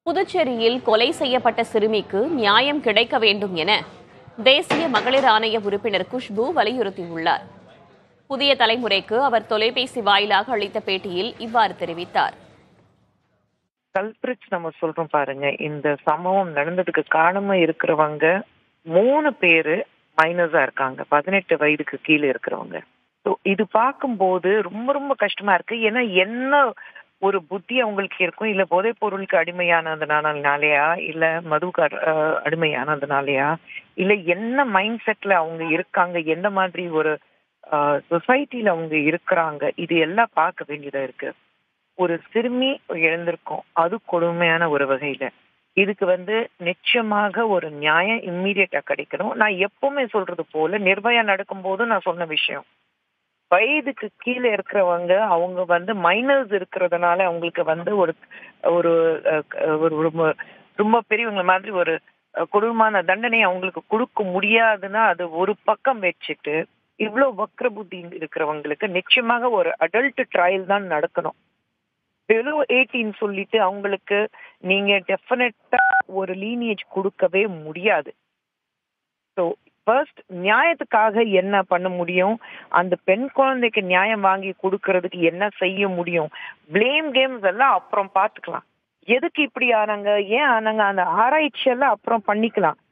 புதுச்சேரியில் கொலை செய்யப்பட்ட சிறுமிக்கு நியாயம் கிடைக்க வேண்டும் என தேசிய மகளிர் ஆணைய உறுப்பினர் குஷ்பு வலியுறுத்தியுள்ளார் புதிய தலைமுறைக்கு அவர் தொலைபேசி வாயிலாக அளித்த பேட்டியில் இவ்வாறு தெரிவித்தார் கல்பிரிட்ஸ் நம்ம சொல்றோம் பாருங்க இந்த சம்பவம் நடந்ததுக்கு காரணமா இருக்கிறவங்க மூணு பேரு மைனஸா இருக்காங்க பதினெட்டு வயதுக்கு கீழே இருக்கிறவங்க ஸோ இது பார்க்கும்போது ரொம்ப ரொம்ப கஷ்டமா இருக்கு ஏன்னா என்ன ஒரு புத்தி அவங்களுக்கு இருக்கும் இல்ல போதைப் பொருளுக்கு அடிமையானதுனாலயா இல்ல மதுவுக்கு அட- அஹ் அடிமையானதுனாலயா இல்ல என்ன மைண்ட் செட்ல அவங்க இருக்காங்க எந்த மாதிரி ஒரு சொசைட்டில அவங்க இருக்கிறாங்க இது எல்லாம் பார்க்க வேண்டியதா இருக்கு ஒரு சிறுமி இழந்திருக்கோம் அது கொடுமையான ஒரு வகையில இதுக்கு வந்து நிச்சயமாக ஒரு நியாயம் இம்மீடியட்டா கிடைக்கணும் நான் எப்பவுமே சொல்றது போல நிர்பயா நடக்கும்போது நான் சொன்ன விஷயம் வயதுக்கு கீழே இருக்கிறவங்க அவங்க வந்து மைனர்ஸ் இருக்கிறதுனால அவங்களுக்கு வந்து ஒரு ஒரு அஹ், ஒரு ரொம்ப ரொம்ப பெரியவங்க மாதிரி ஒரு அஹ், கொடூரமான தண்டனை அவங்களுக்கு கொடுக்க முடியாதுன்னா அது ஒரு பக்கம் வச்சுட்டு இவ்வளவு வக்ர புத்தி இருக்கிறவங்களுக்கு நிச்சயமாக ஒரு அடல்ட் ட்ரையல் தான் நடக்கணும் below 18 சொல்லிட்டு அவங்களுக்கு நீங்க டெஃபினட்டா ஒரு லீனியேஜ் கொடுக்கவே முடியாது ஸோ ஃபர்ஸ்ட் நியாயத்துக்காக என்ன பண்ண முடியும் அந்த பெண் குழந்தைக்கு நியாயம் வாங்கி கொடுக்கறதுக்கு என்ன செய்ய முடியும் ப்ளேம் கேம்ஸ் எல்லாம் அப்புறம் பார்த்துக்கலாம் எதுக்கு இப்படி ஆனாங்க ஏன் ஆனாங்க அந்த ஆராய்ச்சி எல்லாம் அப்புறம் பண்ணிக்கலாம்